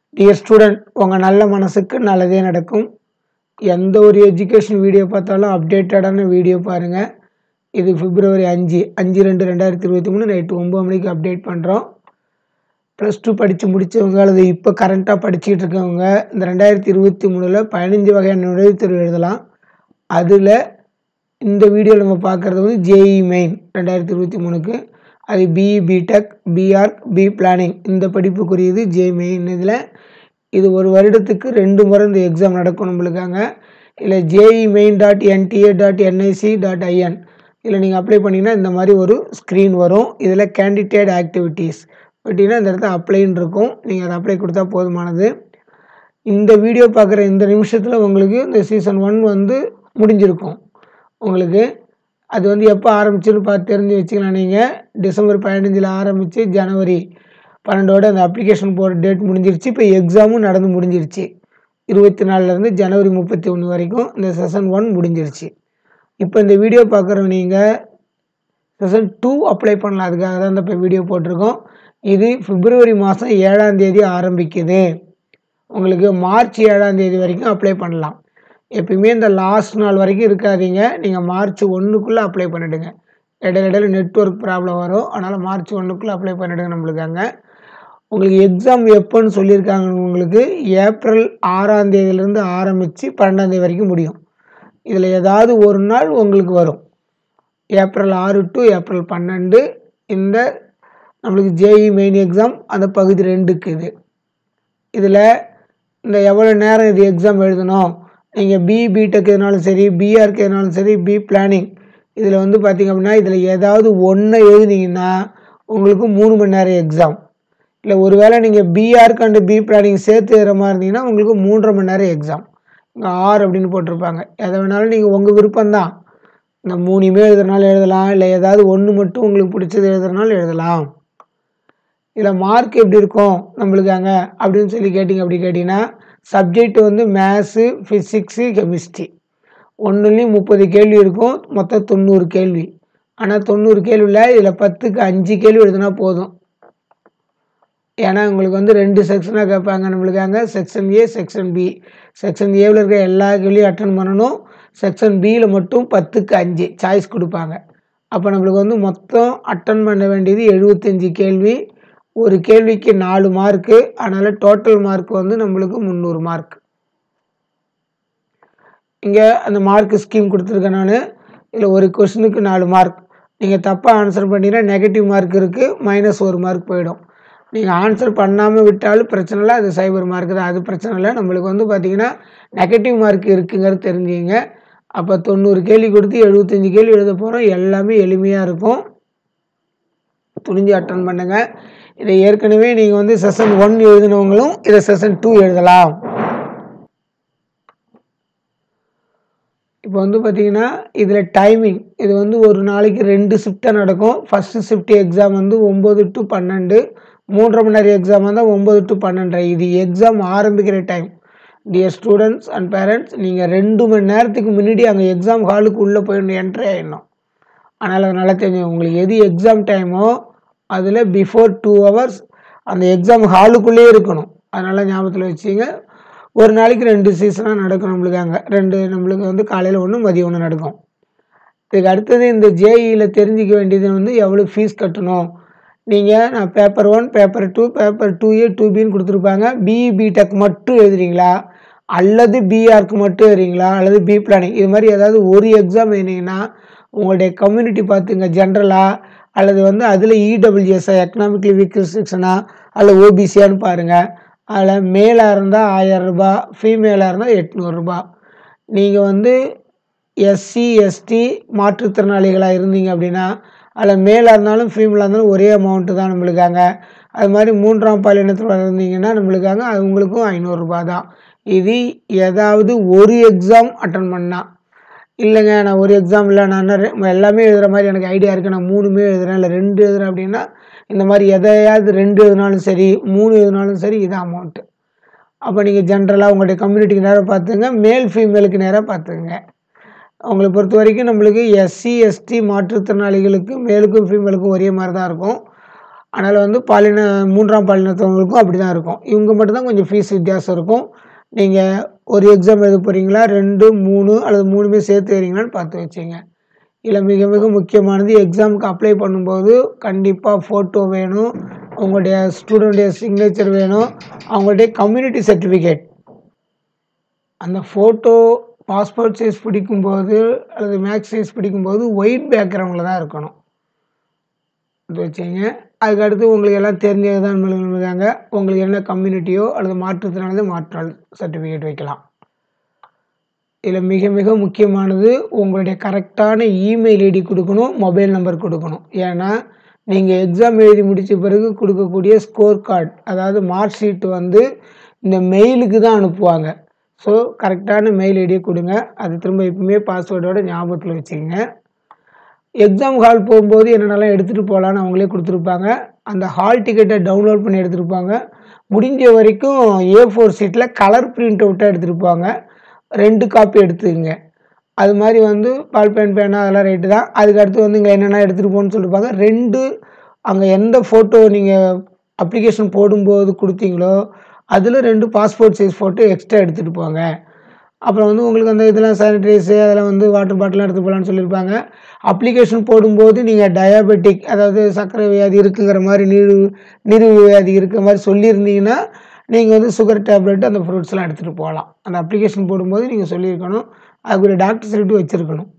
dear student உங்கள் நல்ல மனசுக்கு நல்லதே நடக்கும் எந்த ஒரு எஜுகேஷன் வீடியோ பார்த்தாலும் அப்டேட்டடான வீடியோ பாருங்கள் இது பிப்ரவரி அஞ்சு அஞ்சு ரெண்டு ரெண்டாயிரத்தி இருபத்தி மூணு நைட்டு ஒம்பது மணிக்கு அப்டேட் பண்ணுறோம் ப்ளஸ் டூ படித்து முடித்தவங்க அல்லது இப்போ கரண்ட்டாக படிச்சுக்கிட்டு இருக்கவங்க இந்த ரெண்டாயிரத்தி இருபத்தி மூணில் பதினஞ்சு வகையான நுழைவுத் தேர்வு எழுதலாம் அதில் இந்த வீடியோவில் நம்ம பார்க்குறது வந்து ஜேஇ மெயின் ரெண்டாயிரத்தி இருபத்தி மூணுக்கு அது B E B Tech B Arch B planning இந்த படிப்புக்குரியது ஜே மெயின் இதில் இது ஒரு வருடத்துக்கு ரெண்டு முறை இந்த எக்ஸாம் நடக்கும் நம்மளுக்காங்க இல்லை JEE main dot NTA dot NIC dot I N இதில் நீங்கள் அப்ளை பண்ணிங்கன்னா இந்த மாதிரி ஒரு ஸ்க்ரீன் வரும் இதில் கேண்டிடேட் ஆக்டிவிட்டீஸ் பார்த்தீங்கன்னா இந்த இடத்துல அப்ளைன்னு இருக்கும் நீங்கள் அதை அப்ளை கொடுத்தா போதுமானது இந்த வீடியோ பார்க்குற இந்த நிமிஷத்தில் உங்களுக்கு இந்த சீசன் ஒன் வந்து முடிஞ்சிருக்கும் உங்களுக்கு அது வந்து எப்போ ஆரம்பிச்சுன்னு பார்த்து தெரிஞ்சு வச்சுக்கலாம் நீங்கள் டிசம்பர் பதினஞ்சில் ஆரம்பித்து ஜனவரி பன்னெண்டோட அந்த அப்ளிகேஷன் போகிற டேட் முடிஞ்சிருச்சு இப்போ எக்ஸாமும் நடந்து முடிஞ்சிருச்சு இருபத்தி நாலுலேருந்து ஜனவரி முப்பத்தி ஒன்று வரைக்கும் இந்த செஷன் ஒன் முடிஞ்சிருச்சு இப்போ இந்த வீடியோ பார்க்குற நீங்கள் செஷன் டூ அப்ளை பண்ணலாம் அதுக்காக தான் இந்த இப்போ வீடியோ போட்டிருக்கோம் இது பிப்ரவரி மாதம் ஏழாம் தேதி ஆரம்பிக்குது உங்களுக்கு மார்ச் ஏழாம் தேதி வரைக்கும் அப்ளை பண்ணலாம் எப்பயுமே இந்த லாஸ்ட் நாள் வரைக்கும் இருக்காதீங்க நீங்கள் மார்ச் ஒன்றுக்குள்ளே அப்ளை பண்ணிவிடுங்க இடையில இடையில நெட்ஒர்க் ப்ராப்ளம் வரும் அதனால் மார்ச் ஒன்றுக்குள்ளே அப்ளை பண்ணிவிடுங்க நம்மளுக்காங்க உங்களுக்கு எக்ஸாம் எப்போன்னு சொல்லியிருக்காங்க உங்களுக்கு ஏப்ரல் ஆறாம் தேதியிலேருந்து ஆரம்பித்து பன்னெண்டாம் தேதி வரைக்கும் முடியும் இதில் ஏதாவது ஒரு நாள் உங்களுக்கு வரும் ஏப்ரல் ஆறு டு ஏப்ரல் பன்னெண்டு இந்த நம்மளுக்கு ஜேஇ மெயின் எக்ஸாம் அந்த பகுதி ரெண்டுக்கு இது இதில் இந்த எவ்வளோ நேரம் இது எக்ஸாம் எழுதணும் நீங்கள் பி பிடெக் எதுனாலும் சரி பிஆர்க்கு எதுனாலும் சரி பி பிளானிங் இதில் வந்து பார்த்திங்க அப்படின்னா இதில் ஏதாவது ஒன்றை எழுதுனீங்கன்னா உங்களுக்கு மூணு மணி நேரம் எக்ஸாம் இல்லை ஒருவேளை நீங்கள் பிஆர்க்கு அண்டு பி பிளானிங் சேர்த்து எழுதுற மாதிரி இருந்தீங்கன்னா உங்களுக்கு மூன்றரை மணி நேரம் எக்ஸாம் இங்கே ஆறு அப்படின்னு போட்டிருப்பாங்க எதை வேணாலும் நீங்கள் உங்கள் விருப்பம்தான் இந்த மூணுமே எழுதுறனால எழுதலாம் இல்லை ஏதாவது ஒன்று மட்டும் உங்களுக்கு பிடிச்சது எழுதுறனால எழுதலாம் இதில் மார்க் எப்படி இருக்கும் நம்மளுக்கு அங்கே அப்படின்னு சொல்லி கேட்டிங்க அப்படி கேட்டிங்கன்னா சப்ஜெக்ட் வந்து மேத்ஸு ஃபிசிக்ஸு கெமிஸ்ட்ரி ஒன்றுலேயும் முப்பது கேள்வி இருக்கும் மொத்தம் தொண்ணூறு கேள்வி ஆனால் தொண்ணூறு கேள்வியில் இதில் பத்துக்கு அஞ்சு கேள்வி எழுதுனா போதும் ஏன்னா உங்களுக்கு வந்து ரெண்டு செக்ஷனாக கேட்பாங்க நம்மளுக்கு அங்கே section A section B section ஏவில் இருக்க எல்லா கேள்வியும் அட்டன் பண்ணணும் செக்ஷன் பியில் மட்டும் பத்துக்கு அஞ்சு சாய்ஸ் கொடுப்பாங்க அப்போ நம்மளுக்கு வந்து மொத்தம் அட்டன் பண்ண வேண்டியது எழுபத்தஞ்சி கேள்வி ஒரு கேள்விக்கு நாலு மார்க்கு அதனால் டோட்டல் மார்க் வந்து நம்மளுக்கு முந்நூறு மார்க் இங்கே அந்த மார்க் ஸ்கீம் கொடுத்துருக்கேன் நான் இதில் ஒரு கொஷினுக்கு நாலு மார்க் நீங்கள் தப்பாக ஆன்சர் பண்ணிங்கன்னா நெகட்டிவ் மார்க் இருக்குது மைனஸ் ஒரு மார்க் போயிடும் நீங்கள் ஆன்சர் பண்ணாமல் விட்டாலும் பிரச்சனை இல்லை அது சைபர் மார்க் தான் அது பிரச்சனை இல்லை நம்மளுக்கு வந்து பார்த்திங்கன்னா நெகட்டிவ் மார்க் இருக்குங்கிறது தெரிஞ்சுங்க அப்போ தொண்ணூறு கேள்வி கொடுத்து எழுபத்தஞ்சி கேள்வி எழுத போகிறோம் எல்லாமே எளிமையாக இருக்கும் துணிஞ்சு அட்டன் பண்ணுங்கள் இதை ஏற்கனவே நீங்கள் வந்து செஷன் ஒன் எழுதினவங்களும் இதை செஷன் டூ எழுதலாம் இப்போ வந்து பார்த்தீங்கன்னா இதில் டைமிங் இது வந்து ஒரு நாளைக்கு ரெண்டு ஷிஃப்ட்டாக நடக்கும் ஃபஸ்ட்டு ஷிஃப்ட் எக்ஸாம் வந்து ஒம்பது டு பன்னெண்டு மூன்றரை மணி நேரம் எக்ஸாம் வந்தால் ஒம்பது டு பன்னெண்டரை இது எக்ஸாம் ஆரம்பிக்கிற time dear students and parents நீங்கள் ரெண்டு மணி நேரத்துக்கு முன்னாடி அங்கே எக்ஸாம் ஹாலுக்கு உள்ளே போய் என்ட்ரி ஆகிடணும் அதனால் அதனால் தெரிஞ்சு உங்களுக்கு எது எக்ஸாம் டைமோ அதில் பிஃபோர் டூ ஹவர்ஸ் அந்த எக்ஸாம் ஹாலுக்குள்ளேயே இருக்கணும் அதனால் ஞாபகத்தில் வச்சுங்க ஒரு நாளைக்கு ரெண்டு சீசனாக நடக்கும் நம்மளுக்கு அங்கே ரெண்டு நம்மளுக்கு வந்து காலையில் ஒன்று மதியம் ஒன்று நடக்கும் இதுக்கு அடுத்தது இந்த ஜேஇயில் தெரிஞ்சிக்க வேண்டியது வந்து எவ்வளோ ஃபீஸ் கட்டணும் நீங்கள் நான் paper one paper two paper two A two பின்னு கொடுத்துருப்பாங்க பிஇ பிடெக் மட்டும் எழுதுறீங்களா அல்லது பிஆர்க்கு மட்டும் எழுதுறீங்களா அல்லது பி பிளானிங் இது மாதிரி ஏதாவது ஒரு எக்ஸாம் எழுதினீங்கன்னா உங்களுடைய கம்யூனிட்டி பார்த்துங்க ஜென்ரலாக அல்லது வந்து அதில் இடபிள்யூஎஸ்ஆ எக்கனாமிக்கலி வீக் ரெஸ்ட்ரிக்ஷனா அல்ல ஓபிசியான்னு பாருங்கள் அதில் மேலாக இருந்தால் ஆயரரூபா ஃபீமேலாக இருந்தால் எட்நூறுரூபா நீங்கள் வந்து எஸ்சி எஸ்டி மாற்றுத்திறனாளிகளாக இருந்தீங்க அப்படின்னா அதில் மேலாக இருந்தாலும் ஃபீமேலாக இருந்தாலும் ஒரே அமௌண்ட்டு தான் நம்மளுக்காங்க அது மாதிரி மூன்றாம் பாலினத்தில் இருந்தீங்கன்னா நம்மளுக்காங்க அது உங்களுக்கும் ஐநூறுரூபா தான் இது ஏதாவது ஒரு எக்ஸாம் அட்டன் பண்ணால் இல்லைங்க நான் ஒரு எக்ஸாம் இல்லை நான் எல்லாமே எழுதுகிற மாதிரி எனக்கு ஐடியா இருக்குது நான் மூணுமே எழுதுறேன் இல்லை ரெண்டு எழுதுறேன் அப்படின்னா இந்த மாதிரி எதையாவது ரெண்டு எழுதினாலும் சரி மூணு எழுதினாலும் சரி இது அமௌண்ட்டு அப்போ நீங்கள் ஜென்ரலாக உங்களுடைய கம்யூனிட்டிக்கு நேராக பார்த்துங்க மேல் ஃபீமேலுக்கு நேராக பார்த்துங்க அவங்களை பொறுத்த வரைக்கும் நம்மளுக்கு எஸ்சி எஸ்டி மாற்றுத்திறனாளிகளுக்கு மேலுக்கும் ஃபீமேலுக்கும் ஒரே மாதிரி தான் இருக்கும் அதனால் வந்து பாலின மூன்றாம் பாலினத்தவங்களுக்கும் அப்படி தான் இருக்கும் இவங்க மட்டும்தான் கொஞ்சம் ஃபீஸ் வித்தியாசம் இருக்கும் நீங்கள் ஒரு எக்ஸாம் எழுத போகிறீங்களா ரெண்டு மூணு அல்லது மூணுமே சேர்த்து எழுறீங்களான்னு பார்த்து வச்சுங்க இதில் மிக மிக முக்கியமானது எக்ஸாமுக்கு அப்ளை பண்ணும்போது கண்டிப்பாக ஃபோட்டோ வேணும் உங்களுடைய ஸ்டூடெண்டைய சிக்னேச்சர் வேணும் அவங்களுடைய கம்யூனிட்டி சர்டிஃபிகேட் அந்த ஃபோட்டோ பாஸ்போர்ட் சைஸ் பிடிக்கும்போது அல்லது மேக்ஸ் சைஸ் பிடிக்கும்போது ஒயிட் பேக்ரவுண்டில் தான் இருக்கணும் இது வச்சுங்க அதுக்கு அடுத்து உங்களுக்கு எல்லாம் தெரிஞ்சது தான் இருக்காங்க உங்களுக்கு என்ன கம்யூனிட்டியோ அல்லது மாற்றுத்திறனானது மாற்றால் சர்டிஃபிகேட் வைக்கலாம் இதில் மிக மிக முக்கியமானது உங்களுடைய கரெக்டான இமெயில் ஐடி கொடுக்கணும் மொபைல் நம்பர் கொடுக்கணும் ஏன்னா நீங்கள் எக்ஸாம் எழுதி முடித்த பிறகு கொடுக்கக்கூடிய ஸ்கோர் கார்டு அதாவது மார்க் ஷீட் வந்து இந்த மெயிலுக்கு தான் அனுப்புவாங்க ஸோ கரெக்டான மெயில் ஐடியை கொடுங்க அது திரும்ப எப்பவுமே பாஸ்வேர்டோட ஞாபகத்தில் வச்சுக்கோங்க எக்ஸாம் ஹால் போகும்போது என்னென்னலாம் எடுத்துகிட்டு போகலான்னு அவங்களே கொடுத்துருப்பாங்க அந்த ஹால் டிக்கெட்டை டவுன்லோட் பண்ணி எடுத்துருப்பாங்க முடிஞ்ச வரைக்கும் ஏ ஃபோர் சீட்டில் கலர் பிரிண்ட் அவுட்டாக எடுத்துருப்பாங்க ரெண்டு காப்பி எடுத்துக்கங்க அது மாதிரி வந்து பால் பேன் பேனா அதெல்லாம் ரேட்டு தான் அதுக்கு அடுத்து வந்து இங்கே என்னென்ன எடுத்துகிட்டு போகணும்னு சொல்லியிருப்பாங்க ரெண்டு அங்கே எந்த ஃபோட்டோ நீங்கள் அப்ளிகேஷன் போடும்போது கொடுத்தீங்களோ அதில் ரெண்டு பாஸ்போர்ட் சைஸ் ஃபோட்டோ எக்ஸ்ட்ரா எடுத்துகிட்டு போங்க அப்புறம் வந்து உங்களுக்கு அந்த இதெல்லாம் சானிடைஸு அதெல்லாம் வந்து வாட்டர் பாட்டிலாம் எடுத்து போகலான்னு சொல்லியிருப்பாங்க அப்ளிகேஷன் போடும்போது நீங்கள் டயாபெட்டிக் அதாவது சர்க்கரை வியாதி இருக்குங்கிற மாதிரி நீர் நீரிழிவு வியாதி இருக்கிற மாதிரி சொல்லியிருந்தீங்கன்னா நீங்கள் வந்து சுகர் டேப்லெட் அந்த ஃப்ரூட்ஸ்லாம் எடுத்துகிட்டு போகலாம் அந்த அப்ளிகேஷன் போடும்போது நீங்கள் சொல்லியிருக்கணும் அதுக்கு ஒரு டாக்டர் சர்டிஃபிகேட் வச்சுருக்கணும்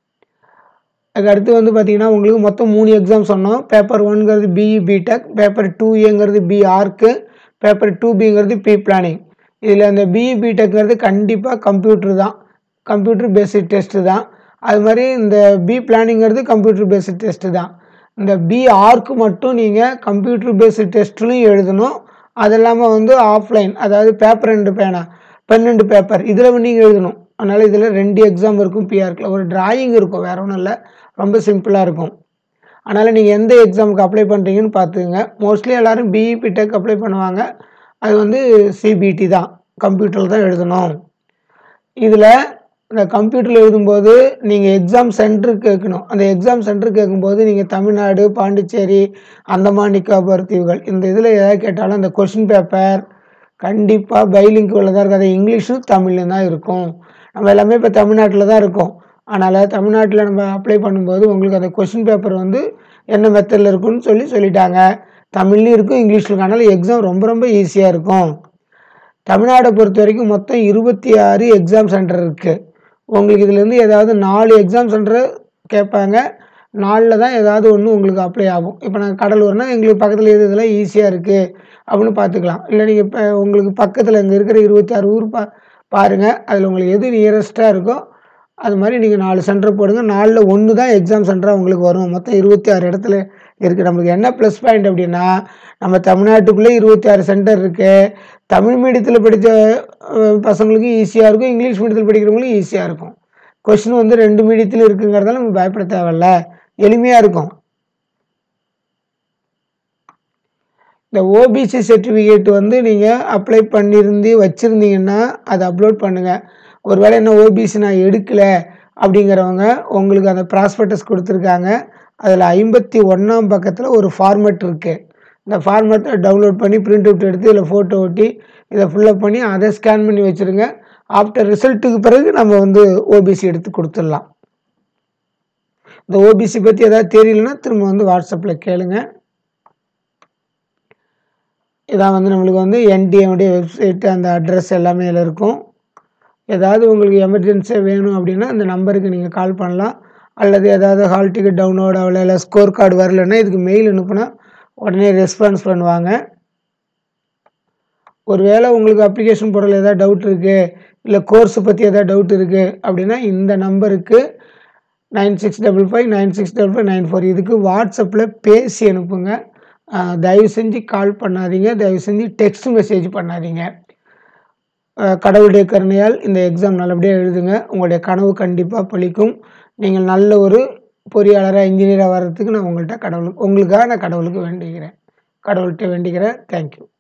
அதுக்கு அடுத்து வந்து பார்த்தீங்கன்னா உங்களுக்கு மொத்தம் மூணு எக்ஸாம் சொன்னோம் பேப்பர் ஒன்ங்கிறது பிஇ பிடெக் பேப்பர் டூ ஏங்கிறது பி ஆர்க்கு பேப்பர் டூ பிங்கிறது பி பிளானிங் இதில் அந்த பிஇ பிடெக்ங்கிறது கண்டிப்பாக கம்ப்யூட்டர் தான் கம்ப்யூட்டர் பேசிக் டெஸ்ட்டு தான் அது மாதிரி இந்த பி பிளானிங்கிறது கம்ப்யூட்டர் பேசிக் டெஸ்ட்டு தான் இந்த பி ஆர்க்கு மட்டும் நீங்கள் கம்ப்யூட்டர் பேஸ்டு டெஸ்ட்லையும் எழுதணும் அது இல்லாமல் வந்து ஆஃப்லைன் அதாவது பேப்பர் ரெண்டு பேனா பன்னெண்டு பேப்பர் இதில் நீங்கள் எழுதணும் அதனால் இதில் ரெண்டு எக்ஸாம் இருக்கும் பிஆர்க்கில் ஒரு டிராயிங் இருக்கும் வேற ஒன்றும் இல்லை ரொம்ப சிம்பிளாக இருக்கும் அதனால் நீங்கள் எந்த எக்ஸாமுக்கு அப்ளை பண்ணுறீங்கன்னு பார்த்துக்குங்க மோஸ்ட்லி எல்லோரும் பிஇபி டெக் அப்ளை பண்ணுவாங்க அது வந்து சிபிடி தான் கம்ப்யூட்டரில் தான் எழுதணும் இதில் இந்த கம்ப்யூட்டரில் எழுதும்போது நீங்கள் எக்ஸாம் சென்டர் கேட்கணும் அந்த எக்ஸாம் சென்டர் கேட்கும்போது நீங்கள் தமிழ்நாடு பாண்டிச்சேரி அந்தமான் நிக்கோபார் தீவுகள் இந்த இதில் எதாவது கேட்டாலும் அந்த கொஷின் பேப்பர் கண்டிப்பாக பைலிங்க் உள்ளதாக இருக்காது இங்கிலீஷும் தமிழ்லையும் தான் இருக்கும் நம்ம எல்லாமே இப்போ தமிழ்நாட்டில் தான் இருக்கோம் அதனால் தமிழ்நாட்டில் நம்ம அப்ளை பண்ணும்போது உங்களுக்கு அந்த கொஷின் பேப்பர் வந்து என்ன மெத்தடில் இருக்குன்னு சொல்லி சொல்லிட்டாங்க தமிழ்லையும் இருக்கும் இங்கிலீஷில் இருக்கும் அதனால் எக்ஸாம் ரொம்ப ரொம்ப ஈஸியாக இருக்கும் தமிழ்நாடை பொறுத்த வரைக்கும் மொத்தம் இருபத்தி ஆறு எக்ஸாம் சென்டர் இருக்குது உங்களுக்கு இதுலேருந்து ஏதாவது நாலு எக்ஸாம் சென்டர் கேட்பாங்க நாலில் தான் ஏதாவது ஒன்று உங்களுக்கு அப்ளை ஆகும் இப்போ நாங்கள் கடலூர்னால் எங்களுக்கு பக்கத்தில் எது இதெல்லாம் ஈஸியாக இருக்குது அப்படின்னு பார்த்துக்கலாம் இல்லை நீங்கள் இப்போ உங்களுக்கு பக்கத்தில் இங்கே இருக்கிற இருபத்தி ஆறு ஊர் பா பாருங்கள் அதில் உங்களுக்கு எது நியரஸ்ட்டாக இருக்கோ அது மாதிரி நீங்கள் நாலு சென்டர் போடுங்க நாலில் ஒன்று தான் எக்ஸாம் சென்டராக உங்களுக்கு வரும் மொத்தம் இருபத்தி ஆறு இடத்துல இருக்குது நம்மளுக்கு என்ன ப்ளஸ் பாயிண்ட் அப்படின்னா நம்ம தமிழ்நாட்டுக்குள்ளே இருபத்தி ஆறு சென்டர் இருக்குது தமிழ் மீடியத்தில் படித்த பசங்களுக்கு ஈஸியாக இருக்கும் இங்கிலீஷ் மீடியத்தில் படிக்கிறவங்களுக்கும் ஈஸியாக இருக்கும் கொஷின் வந்து ரெண்டு மீடியத்தில் இருக்குங்கிறதால நம்ம பயப்பட தேவையில்ல எளிமையாக இருக்கும் இந்த ஓபிசி சர்டிஃபிகேட் வந்து நீங்கள் அப்ளை பண்ணியிருந்து வச்சுருந்தீங்கன்னா அதை அப்லோட் பண்ணுங்கள் ஒருவேளை என்ன ஓபிசி நான் எடுக்கலை அப்படிங்கிறவங்க உங்களுக்கு அந்த ப்ராஸ்பெக்டஸ் கொடுத்துருக்காங்க அதில் ஐம்பத்தி ஒன்றாம் பக்கத்தில் ஒரு ஃபார்மெட் இருக்குது இந்த ஃபார்மெட்டை டவுன்லோட் பண்ணி பிரிண்ட் அவுட் எடுத்து இதில் ஃபோட்டோ ஒட்டி இதை ஃபில்லப் பண்ணி அதை ஸ்கேன் பண்ணி வச்சுருங்க ஆஃப்டர் ரிசல்ட்டுக்கு பிறகு நம்ம வந்து ஓபிசி எடுத்து கொடுத்துடலாம் இந்த ஓபிசி பற்றி எதாவது தெரியலனா திரும்ப வந்து வாட்ஸ்அப்பில் கேளுங்க இதான் வந்து நம்மளுக்கு வந்து என்டிஏவுடைய வெப்சைட்டு அந்த அட்ரஸ் எல்லாமே இதில் இருக்கும் ஏதாவது உங்களுக்கு எமர்ஜென்சியாக வேணும் அப்படின்னா இந்த நம்பருக்கு நீங்கள் கால் பண்ணலாம் அல்லது ஏதாவது ஹால் டிக்கெட் டவுன்லோட் ஆகலை இல்லை ஸ்கோர் கார்டு வரலைன்னா இதுக்கு மெயில் அனுப்புனா உடனே ரெஸ்பான்ஸ் பண்ணுவாங்க ஒருவேளை உங்களுக்கு அப்ளிகேஷன் போடுறதுல ஏதாவது டவுட் இருக்குது இல்லை கோர்ஸை பற்றி ஏதாவது டவுட் இருக்குது அப்படின்னா இந்த நம்பருக்கு nine six double five nine six double five nine four இதுக்கு வாட்ஸ்அப்பில் பேசி அனுப்புங்க ஆஹ் தயவு செஞ்சு கால் பண்ணாதீங்க தயவு செஞ்சு டெக்ஸ்ட் மெசேஜ் பண்ணாதீங்க ஆஹ் கடவுளுடைய கருணையால் இந்த எக்ஸாம் நல்லபடியாக எழுதுங்க உங்களுடைய கனவு கண்டிப்பாக பலிக்கும் நீங்கள் நல்ல ஒரு பொறியாளராக இன்ஜினியராக வர்றதுக்கு நான் உங்கள்கிட்ட கடவுளுக்கு உங்களுக்காக நான் கடவுளுக்கு வேண்டிக்கிறேன் கடவுள்கிட்ட வேண்டிக்கிறேன் தேங்க்யூ